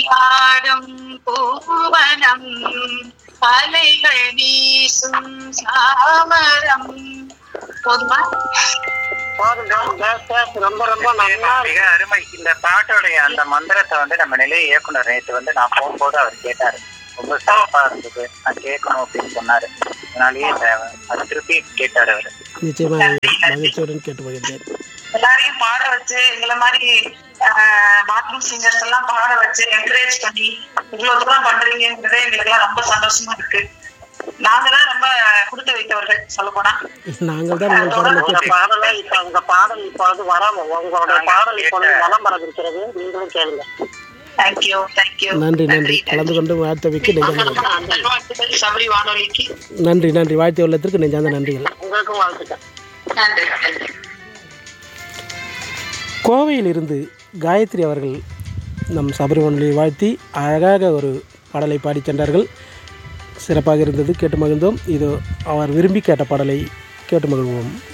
ஆடும் பூவனம் அலைகள் வீசும் சாமரம் போதுமா போதும் போதும் பேஸ் பேஸ் ரொம்ப ரொம்ப நல்லா மிக இருக்கு அருமை இந்த பாட்டோடைய அந்த மந்திரத்தை வந்து நம்ம நிலைய இயக்குனர் நேற்று வந்து நான் போகும்போது அவர் கேட்டாரு ரொம்ப சிறப்பா இருந்தது நான் கேட்கணும் அப்படின்னு சொன்னாரு அதனாலயே இந்த அது திருப்பி கேட்டாரு அவரு நிச்சயமாக மகிழ்ச்சியுடன் கேட்டு மகிழ்ந்தேன் எல்லாரையும் பாட வச்சு எங்களை மாதிரி பாத்ரூம் சிங்கர்ஸ் எல்லாம் பாட வச்சு என்கரேஜ் பண்ணி இவ்வளவு தூரம் பண்றீங்கன்றதே எங்களுக்கு எல்லாம் ரொம்ப சந்தோஷமா இருக்கு நாங்க தான் ரொம்ப கொடுத்து வைத்தவர்கள் சொல்ல போனா நாங்கள் தான் உங்கள் பாடலை உங்க கேட்டு பாடலை இப்ப உங்க பாடல் இப்பொழுது வராம உங்களுடைய பாடல் இப்பொழுது வளம் வரவிருக்கிறது நீங்களும் கேளுங்க தேங்க்யூ தேங்க்யூ நன்றி நன்றி கலந்து கொண்டு வாழ்த்தவைக்கு நெஞ்சார்ந்த நன்றி வாழ்த்துக்கள் சபரி வானொலிக்கு நன்றி நன்றி வாழ்த்து உள்ளத்திற்கு நெஞ்சார்ந்த நன்றிகள் உங்களுக்கும் வாழ்த்துக்கள் நன்றி நன்றி கோவையிலிருந்து காயத்ரி அவர்கள் நம் சபரிமலையை வாழ்த்தி அழகாக ஒரு பாடலை பாடிச் சென்றார்கள் சிறப்பாக இருந்தது கேட்டு மகிழ்ந்தோம் இது அவர் விரும்பி கேட்ட பாடலை கேட்டு மகிழ்வோம்